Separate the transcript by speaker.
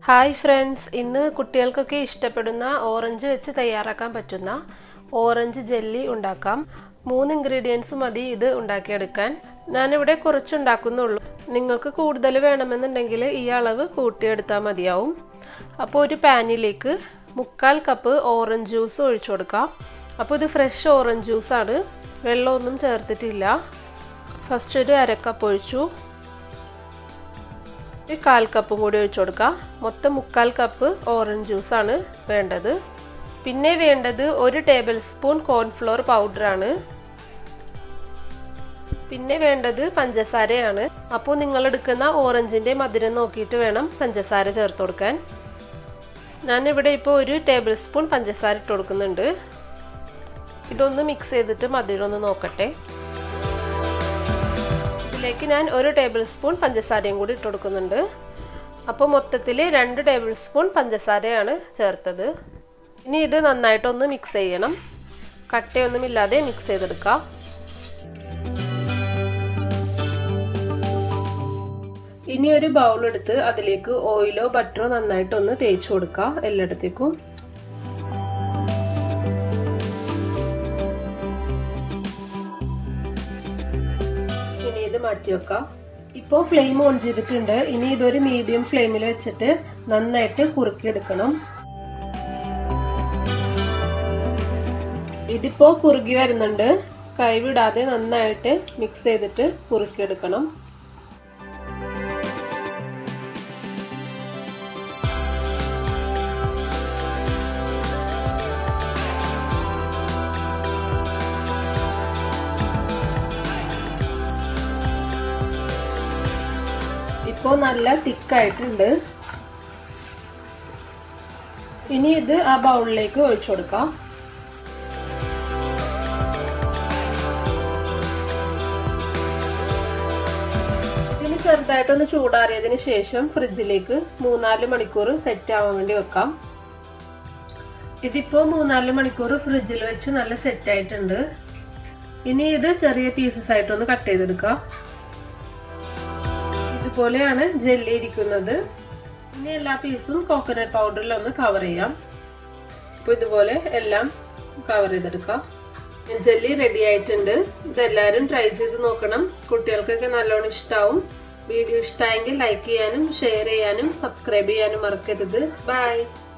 Speaker 1: hi friends ഇന്ന് കുട്ടികൾക്കൊക്കെ ഇഷ്ടപ്പെടുന്ന ഓറഞ്ച് വെച്ച് തയ്യാറാക്കാൻ പറ്റുന്ന ഓറഞ്ച് ജെല്ലി ഉണ്ടാക്കാം മൂന്ന് ഇൻഗ്രീഡിയൻസ് മതി ഇത് ഉണ്ടാക്കിയെടുക്കാൻ ഞാനിവിടെ കുറച്ച് ഉണ്ടാക്കുന്നുള്ളൂ നിങ്ങൾക്ക് കൂടുതൽ വേണമെന്നുണ്ടെങ്കിൽ ഈ അളവ് കൂട്ടിയെടുത്താൽ മതിയാവും അപ്പോൾ ഒരു പാനിലേക്ക് മുക്കാൽ കപ്പ് ഓറഞ്ച് ജ്യൂസ് ഒഴിച്ചു കൊടുക്കാം അപ്പോൾ ഇത് ഫ്രഷ് ഓറഞ്ച് ജ്യൂസാണ് വെള്ളമൊന്നും ചേർത്തിട്ടില്ല ഫസ്റ്റ് ഒരു അരക്കപ്പ് ഒഴിച്ചു ഒരു കാൽ കപ്പും കൂടി ഒഴിച്ചു കൊടുക്കാം മൊത്തം മുക്കാൽ കപ്പ് ഓറഞ്ച് ജ്യൂസാണ് വേണ്ടത് പിന്നെ വേണ്ടത് ഒരു ടേബിൾ സ്പൂൺ കോൺഫ്ലോർ പൗഡറാണ് പിന്നെ വേണ്ടത് പഞ്ചസാരയാണ് അപ്പോൾ നിങ്ങൾ എടുക്കുന്ന ഓറഞ്ചിൻ്റെ മധുരം നോക്കിയിട്ട് വേണം പഞ്ചസാര ചേർത്ത് കൊടുക്കാൻ ഞാനിവിടെ ഇപ്പോൾ ഒരു ടേബിൾ സ്പൂൺ പഞ്ചസാര ഇട്ട് കൊടുക്കുന്നുണ്ട് ഇതൊന്ന് മിക്സ് ചെയ്തിട്ട് മധുരം ഒന്ന് നോക്കട്ടെ ഇതിലേക്ക് ഞാൻ ഒരു ടേബിൾ സ്പൂൺ പഞ്ചസാരയും കൂടി ഇട്ട് കൊടുക്കുന്നുണ്ട് അപ്പോൾ മൊത്തത്തിൽ രണ്ട് ടേബിൾ സ്പൂൺ പഞ്ചസാരയാണ് ചേർത്തത് ഇനി ഇത് നന്നായിട്ടൊന്ന് മിക്സ് ചെയ്യണം കട്ടയൊന്നുമില്ലാതെ മിക്സ് ചെയ്തെടുക്കാം ഇനി ഒരു ബൗൾ എടുത്ത് അതിലേക്ക് ഓയിലോ ബട്ടറോ നന്നായിട്ടൊന്ന് തേച്ച് കൊടുക്കുക എല്ലായിടത്തേക്കും ഇനി ഇത് മാറ്റി വെക്കാം ഇപ്പോൾ ഫ്ലെയിം ഓൺ ചെയ്തിട്ടുണ്ട് ഇനി ഇതൊരു മീഡിയം ഫ്ലെയിമിൽ വെച്ചിട്ട് നന്നായിട്ട് കുറുക്കിയെടുക്കണം ഇതിപ്പോ കുറുകി വരുന്നുണ്ട് കൈവിടാതെ നന്നായിട്ട് മിക്സ് ചെയ്തിട്ട് കുറുക്കിയെടുക്കണം ഇപ്പോൾ നല്ല തിക്കായിട്ടുണ്ട് ഇനി ഇത് ആ ബൗളിലേക്ക് ഒഴിച്ചു കൊടുക്കാം ഇതിന് ചെറുതായിട്ടൊന്ന് ചൂടാറിയതിന് ശേഷം ഫ്രിഡ്ജിലേക്ക് മൂന്നാല് മണിക്കൂർ സെറ്റ് ആവാൻ വേണ്ടി വെക്കാം ഇതിപ്പോ മൂന്നാല് മണിക്കൂർ ഫ്രിഡ്ജിൽ വെച്ച് നല്ല സെറ്റ് ആയിട്ടുണ്ട് ഇനി ഇത് ചെറിയ പീസസ് ആയിട്ടൊന്ന് കട്ട് ചെയ്തെടുക്കാം ഇതുപോലെയാണ് ജെല്ലി ഇരിക്കുന്നത് ഇനി എല്ലാ പീസും കോക്കനട്ട് പൗഡറിൽ ഒന്ന് കവർ ചെയ്യാം അപ്പോൾ ഇതുപോലെ എല്ലാം കവർ ചെയ്തെടുക്കാം ജെല്ലി റെഡി ആയിട്ടുണ്ട് ഇതെല്ലാവരും ട്രൈ ചെയ്ത് നോക്കണം കുട്ടികൾക്കൊക്കെ നല്ലോണം ഇഷ്ടമാവും വീഡിയോ ഇഷ്ടമായെങ്കിൽ ലൈക്ക് ചെയ്യാനും ഷെയർ ചെയ്യാനും സബ്സ്ക്രൈബ് ചെയ്യാനും മറക്കരുത് ബൈ